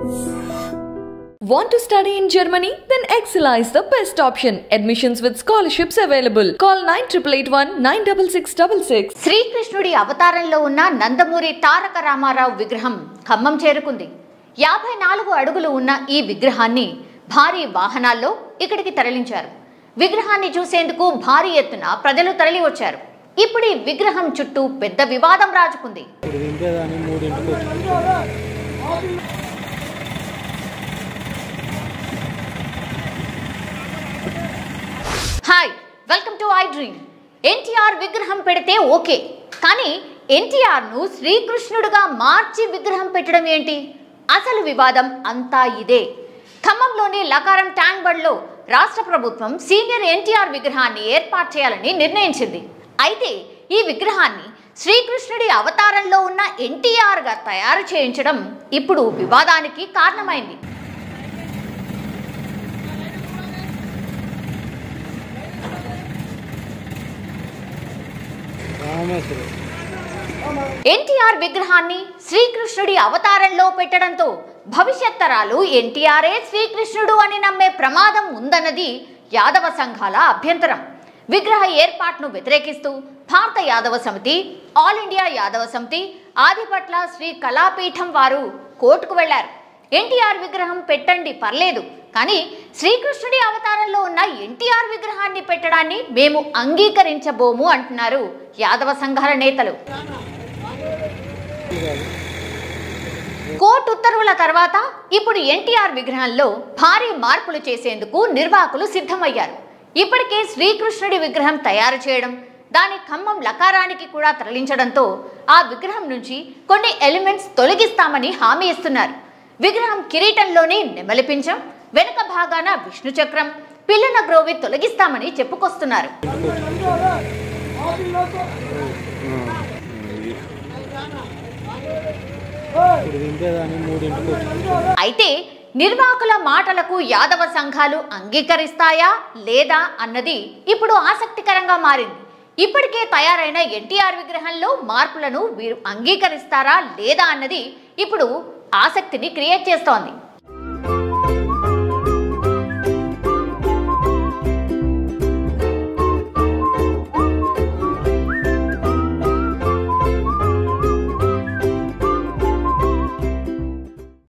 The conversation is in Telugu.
Want to study in Germany? Then Excella is the best option. Admissions with scholarships available. Call 9881 96666. శ్రీకృష్ణుడి అవతారంలో ఉన్న నందమూరి తారక రామారావు విగ్రహం ఖమ్మం చేరుకుంది యాభై నాలుగు అడుగులు ఉన్న ఈ విగ్రహాన్ని భారీ వాహనాల్లో ఇక్కడికి తరలించారు విగ్రహాన్ని చూసేందుకు భారీ ఎత్తున ప్రజలు తరలి వచ్చారు ఇప్పుడు ఈ విగ్రహం చుట్టూ పెద్ద వివాదం రాజుకుంది ఇప్పుడు దింపేదాన్ని మూడింటికి వచ్చి hi welcome to I dream NTR విగ్రహం పెడితే ఓకే కానీ ఎన్టీఆర్ను శ్రీకృష్ణుడుగా మార్చి విగ్రహం పెట్టడం ఏంటి అసలు వివాదం అంతా ఇదే ఖమ్మంలోని లకారం ట్యాంక్ బండ్లో రాష్ట్ర ప్రభుత్వం సీనియర్ ఎన్టీఆర్ విగ్రహాన్ని ఏర్పాటు చేయాలని నిర్ణయించింది అయితే ఈ విగ్రహాన్ని శ్రీకృష్ణుడి అవతారంలో ఉన్న ఎన్టీఆర్గా తయారు చేయించడం ఇప్పుడు వివాదానికి కారణమైంది రామేశ్వరం ఎన్టీఆర్ విగ్రహాన్ని శ్రీకృష్ణుడి అవతారంలో పెట్టడంతో భవిష్యత్ తరాలు ఎన్టీఆరే శ్రీకృష్ణుడు అని నమ్మే ప్రమాదం ఉందన్నది యాదవ సంఘాల అభ్యంతరం విగ్రహ ఏర్పాటును వ్యతిరేకిస్తూ భారత యాదవ సమితి ఆల్ ఇండియా యాదవ సమితి ఆదిపట్ల శ్రీ కళాపీఠం వారు కోర్టుకు వెళ్లారు ఎన్టీఆర్ విగ్రహం పెట్టండి పర్లేదు కానీ శ్రీకృష్ణుడి అవతారంలో ఉన్న ఎన్టీఆర్ విగ్రహాన్ని పెట్టడాన్ని మేము అంగీకరించబోము అంటున్నారు యాదవ సంఘాల నేతలు కోర్టు ఉత్తర్వుల తర్వాత ఇప్పుడు ఎన్టీఆర్ విగ్రహంలో భారీ మార్పులు చేసేందుకు నిర్వాహకులు సిద్ధమయ్యారు ఇప్పటికే శ్రీకృష్ణుడి విగ్రహం తయారు చేయడం దాని ఖమ్మం లకారానికి కూడా తరలించడంతో ఆ విగ్రహం నుంచి కొన్ని ఎలిమెంట్స్ తొలగిస్తామని హామీ ఇస్తున్నారు విగ్రహం కిరీటంలోని నెమలిపించం వెనుక భాగాన విష్ణు చక్రం పిల్లన గ్రోవి తొలగిస్తామని చెప్పుకొస్తున్నారు ఇప్పుడు దింపేదాన్ని మూడింటికి వచ్చి అయితే నిర్వాహకుల మాటలకు యాదవ సంఘాలు అంగీకరిస్తాయా లేదా అన్నది ఇప్పుడు ఆసక్తికరంగా మారింది ఇప్పటికే తయారైన ఎన్టీఆర్ విగ్రహంలో మార్పులను వీరు అంగీకరిస్తారా లేదా అన్నది ఇప్పుడు ఆసక్తిని క్రియేట్ చేస్తోంది